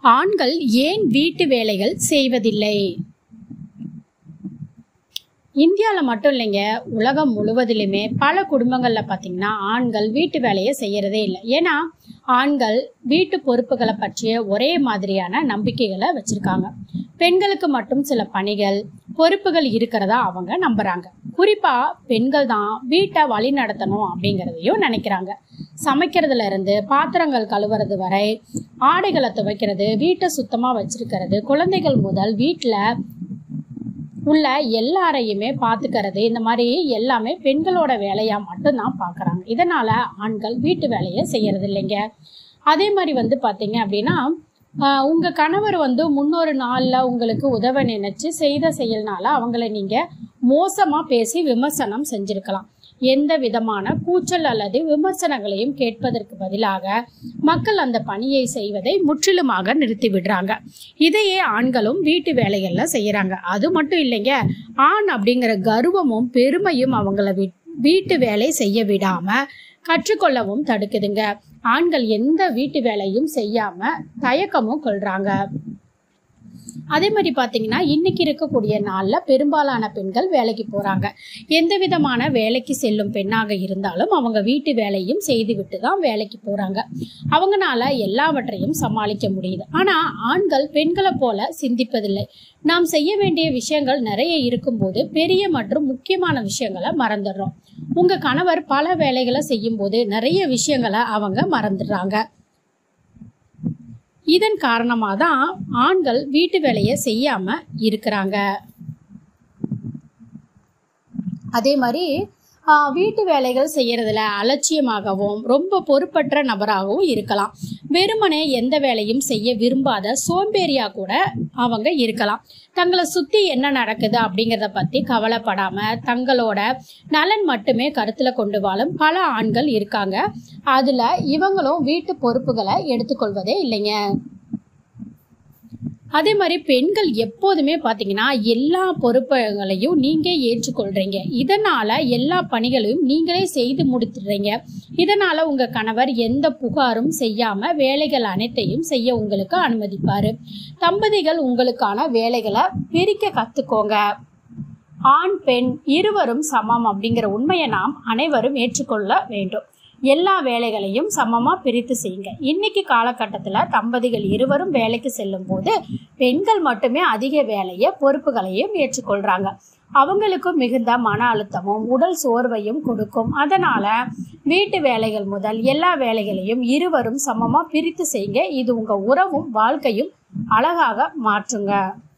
ஆண்கள் ஏன் வீட்டு வேலைகள் செய்வதில்லை இந்தியாவில் மட்டும் இல்லைங்க உலகம் முழுவதிலுமே பல குடும்பங்களில் பார்த்தீங்கன்னா ஆண்கள் வீட்டு வேலையை செய்யறதே இல்லை ஏன்னா ஆண்கள் வீட்டு பொறுப்புகளை பற்றிய ஒரே மாதிரியான நம்பிக்கைகளை வச்சிருக்காங்க பெண்களுக்கு மட்டும் சில பணிகள் பொறுப்புகள் இருக்கிறதா அவங்க நம்புறாங்க குறிப்பா பெண்கள் தான் வீட்டை வழி நடத்தணும் அப்படிங்கிறதையும் நினைக்கிறாங்க சமைக்கிறதுல இருந்து பாத்திரங்கள் கழுவுறது வரை ஆடைகளை துவைக்கிறது வீட்டை சுத்தமா வச்சிருக்கிறது குழந்தைகள் முதல் வீட்டில் உள்ள எல்லாரையுமே பார்த்துக்கிறது இந்த மாதிரி எல்லாமே பெண்களோட வேலையா மட்டும்தான் பார்க்குறாங்க இதனால ஆண்கள் வீட்டு வேலையை செய்யறது இல்லைங்க அதே மாதிரி வந்து பார்த்தீங்க அப்படின்னா ஆஹ் உங்க கணவர் வந்து முன்னொரு நாள்ல உங்களுக்கு உதவ நினைச்சு செய்த செயல்னால அவங்கள நீங்க மோசமா பேசி விமர்சனம் செஞ்சிருக்கலாம் எந்த விதமான கூச்சல் அல்லது விமர்சனங்களையும் கேட்பதற்கு பதிலாக மக்கள் அந்த பணியை செய்வதை முற்றிலுமாக நிறுத்தி விடுறாங்க இதையே ஆண்களும் வீட்டு வேலைகள்ல செய்யறாங்க அது மட்டும் இல்லைங்க ஆண் அப்படிங்கிற கர்வமும் பெருமையும் அவங்கள வீ- வீட்டு வேலை செய்ய விடாம கற்றுக்கொள்ளவும் தடுக்குதுங்க ஆண்கள் எந்த வீட்டு வேலையும் செய்யாம தயக்கமும் கொள்றாங்க அதே மாதிரி பார்த்தீங்கன்னா இன்னைக்கு இருக்கக்கூடிய நாளில் பெரும்பாலான பெண்கள் வேலைக்கு போகிறாங்க எந்த விதமான வேலைக்கு செல்லும் பெண்ணாக இருந்தாலும் அவங்க வீட்டு வேலையும் செய்துவிட்டு தான் வேலைக்கு போகிறாங்க அவங்கனால எல்லாவற்றையும் சமாளிக்க முடியுது ஆனால் ஆண்கள் பெண்களை போல சிந்திப்பதில்லை நாம் செய்ய வேண்டிய விஷயங்கள் நிறைய இருக்கும்போது பெரிய மற்றும் முக்கியமான விஷயங்களை மறந்துடுறோம் உங்க கணவர் பல வேலைகளை செய்யும்போது நிறைய விஷயங்களை அவங்க மறந்துடுறாங்க இதன் காரணமாக தான் ஆண்கள் வீட்டு வேலையை செய்யாம இருக்கிறாங்க அதே மாதிரி ஆ, வீட்டு வேலைகள் செய்யறதுல அலட்சியமாகவும் ரொம்ப பொறுப்பற்ற நபராகவும் இருக்கலாம் வெறுமனே எந்த வேலையும் செய்ய விரும்பாத சோம்பேறியா கூட அவங்க இருக்கலாம் தங்களை சுத்தி என்ன நடக்குது அப்படிங்கிறத பத்தி கவலைப்படாம தங்களோட நலன் மட்டுமே கருத்துல கொண்டு வாழும் பல ஆண்கள் இருக்காங்க அதுல இவங்களும் வீட்டு பொறுப்புகளை எடுத்துக்கொள்வதே இல்லைங்க அதே மாதிரி பெண்கள் எப்போதுமே பார்த்தீங்கன்னா எல்லா பொறுப்புகளையும் நீங்க ஏற்றுக்கொள்றீங்க இதனால எல்லா பணிகளையும் நீங்களே செய்து முடித்துடுறீங்க இதனால உங்க கணவர் எந்த புகாரும் செய்யாம வேலைகள் அனைத்தையும் செய்ய உங்களுக்கு அனுமதிப்பாரு தம்பதிகள் உங்களுக்கான வேலைகளை பிரிக்க கத்துக்கோங்க ஆண் பெண் இருவரும் சமம் அப்படிங்கிற உண்மையை நாம் அனைவரும் ஏற்றுக்கொள்ள வேண்டும் எல்லா வேலைகளையும் சமமா பிரித்து செய்யுங்க இன்னைக்கு காலகட்டத்துல தம்பதிகள் இருவரும் வேலைக்கு செல்லும் போது பெண்கள் மட்டுமே அதிக வேலையை பொறுப்புகளையும் ஏற்றுக்கொள்றாங்க அவங்களுக்கும் மிகுந்த மன அழுத்தமும் உடல் சோர்வையும் கொடுக்கும் அதனால வீட்டு வேலைகள் முதல் எல்லா வேலைகளையும் இருவரும் சமமா பிரித்து செய்யுங்க இது உங்க உறவும் வாழ்க்கையும் அழகாக மாற்றுங்க